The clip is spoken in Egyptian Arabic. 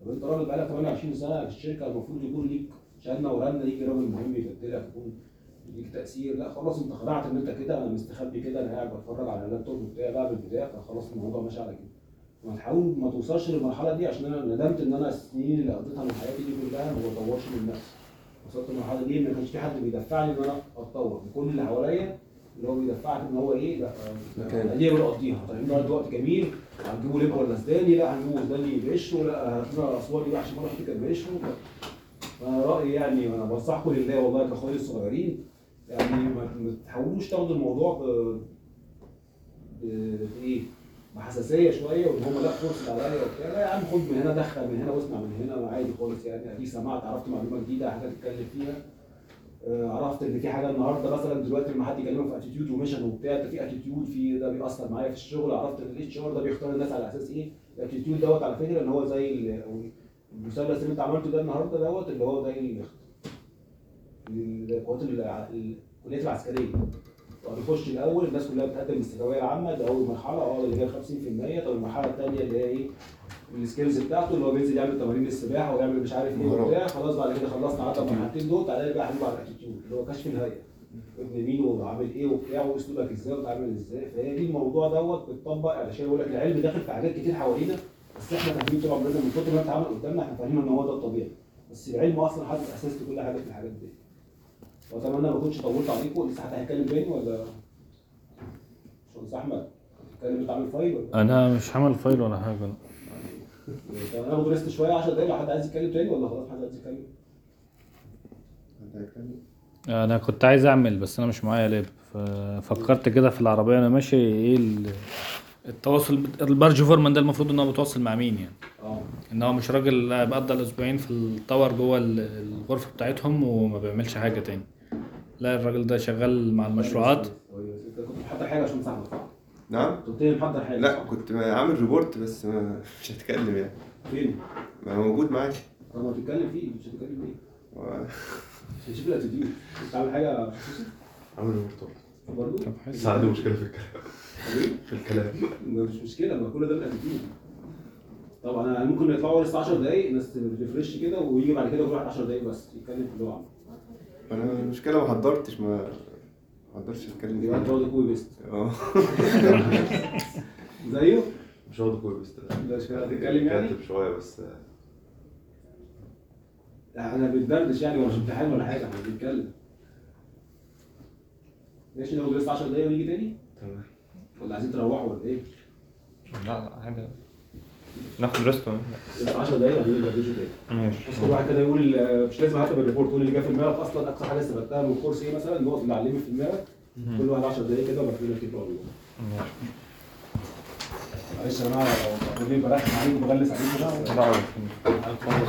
طب انت راجل بقالك 28 سنه في الشركه المفروض يكون ليك شهاده ورنه ليك راجل مهم يبدلك يكون ليك تاثير لا خلاص انت خدعت ان انت كده انا مستخبي كده انا قاعد بتفرج على اللابتوب بتاعي بعمل بتاع فخلاص الموضوع ماشي على كده ما تحاول ما توصلش للمرحله دي عشان انا ندمت ان انا السنين اللي قضيتها من حياتي دي كلها ما بطورش من نفسي وصلت للمرحله دي ما كانش في حد بيدفعني ان انا اتطور كل اللي حواليا اللي هو بيدفعك ان هو ايه لا مكان. آه، دي بنقضيها طيب نقعد وقت جميل هنجيبوا لب ولا سداني لا هنجيبوا سداني بقشره لا هات لنا اسوار دي عشان مره واحده كانت بقشره فانا رايي يعني وانا بنصحكم لله والله كاخواتي الصغيرين يعني ما ما تحاولوش تاخدوا الموضوع ب ب- بايه بحساسيه شويه وان هم لا فرصه عليا وبتاع لا يا عم خد من هنا دخل من هنا واسمع من هنا عادي خالص يعني اديك سمعت عرفت معلومه جديده حاجه تتكلم فيها آه، عرفت ان في حاجه النهارده مثلا دلوقتي لما حد يكلمك في اتيتيود وميشن وبتاع ده في اتيتيود في ده بيأثر معايا في الشغل عرفت ان الاتش ار ده بيختار الناس على اساس ايه الاتيتيود دوت على فكره ان هو زي ال- أو المثلث اللي انت عملته ده النهارده دوت اللي هو زي ال- القوات الع- الكليات العسكريه بيخش الاول الناس كلها بتقدم الثانويه العامه ده اول مرحله اه اللي هي 50% طب المرحله الثانيه اللي هي ايه السكيلز بتاعته اللي هو بينزل يعمل تمارين السباحه ويعمل مش عارف ايه مهارات. وبتاع خلاص بعد كده خلصنا عدى المرحلتين دول تعالى بقى هنبقى على الاتيتيود اللي هو كشف الهيئه ابن مين وعامل ايه وبتاع واسلوبك ازاي وتعامل ازاي فهي دي الموضوع دوت بتطبق علشان يقول لك العلم داخل في حاجات كتير حوالينا بس احنا فاهمين طول عمرنا من كتر ما اتعمل قدامنا احنا فاهمين ان هو ده الطبيعي بس العلم اصلا حاطط اساس لكل حاجه في الحاجات دي واتمنى ما اكونش طولت عليكم لسه حد هيتكلم تاني ولا باشمهندس احمد هتتكلم انت عامل فايل ولا انا مش عامل فايل ولا حاجه طب انا درست شويه 10 دقايق لو حد عايز يتكلم تاني ولا خلاص حد عايز يتكلم حد هيتكلم؟ انا كنت عايز اعمل بس انا مش معايا لاب ففكرت كده في العربيه انا ماشي ايه ال- التواصل بت- البارج فورمان ده المفروض ان هو متواصل مع مين يعني اه ان هو مش راجل بقضى الاسبوعين في التاور جوه ال- الغرفه بتاعتهم وما بيعملش حاجه تاني لا الراجل ده شغال مع المشروعات كويس انت كنت محضر حاجه عشان احمد صح؟ نعم؟ كنت قلت لي محضر حاجه لا صح؟ كنت عامل ريبورت بس ما مش هتكلم يعني فين؟ ما موجود معاك طب ما تتكلم فيه مش هتتكلم ليه؟ و- مش هتشوف الاتيتيود انت عامل حاجه خصوصي عامل ريبورت برضه؟ طب حلو. بس عندي مشكله في الكلام طب ايه؟ في الكلام ما مش مشكله ما كل ده الاتيتيود طبعا انا ممكن يطلعوا لسه 10 دقايق الناس تريفرش كده ويجي بعد كده كل واحد 10 دقايق بس يتكلم في اللي هو عامله انا المشكله ما حضرتش ما ما حضرتش اتكلم يبقى انت فيه. واخد كوبي بيست اه زيه؟ مش واخد كويس بس لا، مش كده هتتكلم يعني؟ كاتب شويه بس احنا بندردش يعني ولا امتحان ولا حاجه احنا بنتكلم ماشي لو لسه 10 دقايق ونيجي تاني تمام ولا عايزين تروحوا ولا ايه؟ لا لا عادي ناخد ريست لسه 10 دقايق وهنيجي ندردشوا تاني ماشي بس كل واحد كده يقول آه، مش لازم حتى بالريبورت تقول اللي جه في دماغك اصلا اكثر حاجه استفدتها من الكورس ايه مثلا النقط اللي علمت في دماغك كل واحد 10 دقايق كده وبعد كده نكتب رأيه ماشي معلش يا جماعه لو برحم عليكم بغلس عليكم بقى لا